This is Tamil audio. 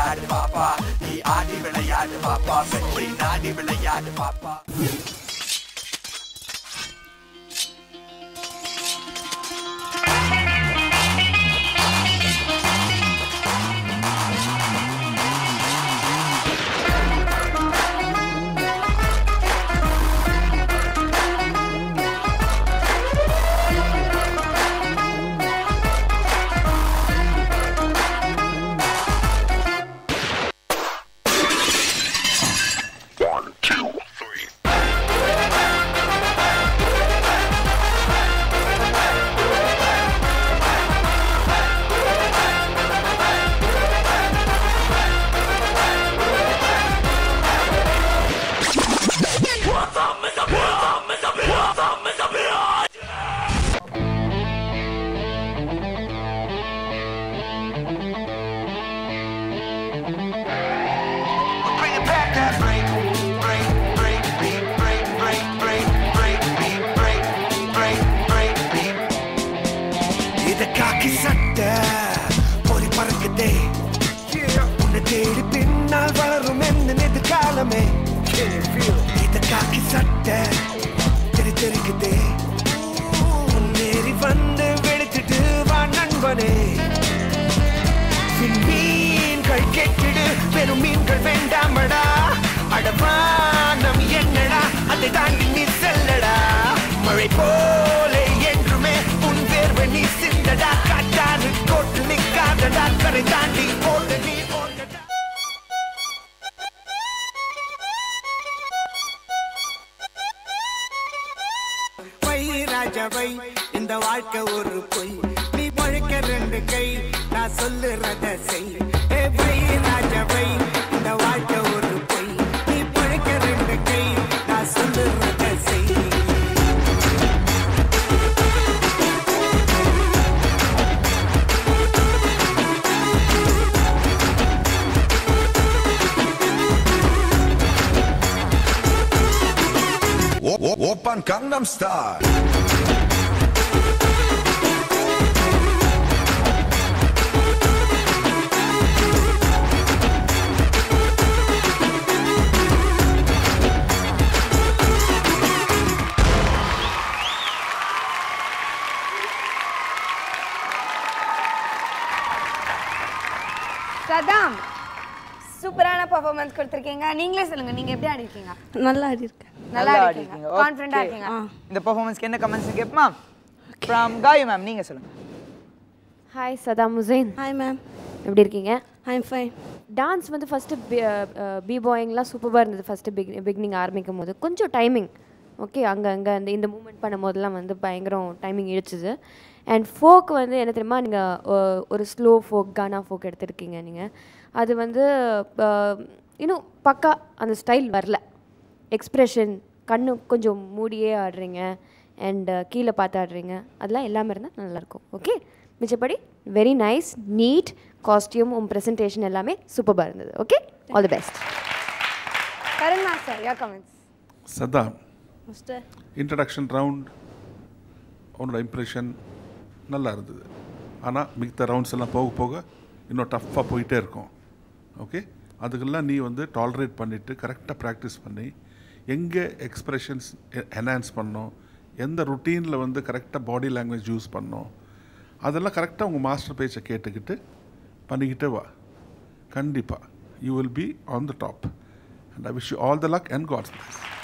விளையாடு பாப்பா நீ ஆடி விளையாடு பாப்பா வெற்றி நாடி விளையாடு பாப்பா Bring it back that break, break, break, beat, break, break, break, break, beat, break, break, break, beat. இத காக்கி சட்ட பொறி பறக்குதே உன்னை தேடி பின்னால் வளரும் எந்த எதிர்காலமே இத காக்கி சட்ட தெரி தெரிக்குதே முன்னேறி வந்து வெளுத்துட்டு வா நண்பனே மீன்கள் கெட்டிடு பெரும் மீன்கள் வேண்டாமடா அடவானம் என்னடா அதை தாண்டி நீ செல்லடா மழை போல என்றுமே உன் வேர்வை நீ சிந்தடா காட்டாறு கோட்டு நிக்காதடா கரை தாண்டி ஓட நீ ஓடடா வை ராஜாவை இந்த வாழ்க்கை ஒரு பொய் நீ பழுக்க ரெண்டு கை நான் சொல்லுறத செய் ஏ வை ராஜாவை இந்த வாழ்க்கை ஒரு பொய் நீ பழுக்க ரெண்டு கை நான் சொல்லுறத செய் Open Gangnam Style. சதாம் சூப்பரான பெர்ஃபார்மன்ஸ் கொடுத்துருக்கீங்க நீங்களே சொல்லுங்க நீங்க எப்படி ஆடி இருக்கீங்க நல்லா ஆடி இருக்கேன் நல்லா இருக்கீங்க கான்ஃபிடண்டா இருக்கீங்க இந்த பெர்ஃபார்மன்ஸ்க்கு என்ன கமெண்ட்ஸ் கேட்போமா ஃப்ரம் காயு மேம் நீங்க சொல்லுங்க hi Saddam Hussain hi ma'am எப்படி இருக்கீங்க ஐ எம் ஃபைன் டான்ஸ் வந்து ஃபஸ்ட்டு பி பாயிங்லாம் சூப்பராக இருந்தது ஃபஸ்ட்டு பிக் பிகினிங் ஆரம்பிக்கும் போது கொஞ்சம் டைமிங் ஓகே அங்கே அங்கே அந்த இந்த மூமெண்ட் பண்ணும் போதெல்லாம் வந்து பயங்கரம் டைமிங் இழுச்சுது அண்ட் ஃபோக் வந்து என்ன தெரியுமா நீங்கள் ஒரு ஸ்லோ ஃபோக் கானா ஃபோக் எடுத்திருக்கீங்க நீங்கள் அது வந்து அஹ், இன்னும் பக்கா அந்த ஸ்டைல் வரல எக்ஸ்ப்ரெஷன் கண்ணு கொஞ்சம் மூடியே ஆடுறீங்க அண்ட் கீழே பார்த்து ஆடுறீங்க அதெல்லாம் எல்லாமே இருந்தால் நல்லாயிருக்கும் ஓகே மிச்சப்படி வெரி நைஸ் நீட் காஸ்டியூம் உன் ப்ரெசன்டேஷன் எல்லாமே சூப்பராக இருந்தது okay all the best Karan master your comments Sadha master introduction round உன்னோட இம்ப்ரெஷன் நல்லா இருந்தது ஆனால் மித்த ரவுண்ட்ஸ் எல்லாம் போக போக இன்னும் டஃப்பாக போயிட்டே இருக்கும் ஓகே அதுக்கெல்லாம் நீ வந்து டாலரேட் பண்ணிவிட்டு கரெக்டாக ப்ராக்டிஸ் பண்ணி எங்கே எக்ஸ்ப்ரெஷன்ஸ் என்ஹான்ஸ் பண்ணணும் எந்த ருட்டீனில் வந்து கரெக்டாக பாடி லாங்குவேஜ் யூஸ் பண்ணணும் அதெல்லாம் கரெக்டாக உங்கள் மாஸ்டர் பேச்சை கேட்டுக்கிட்டு பண்ணிக்கிட்டே வா கண்டிப்பாக you will be on the top and I wish you all the luck and God's plus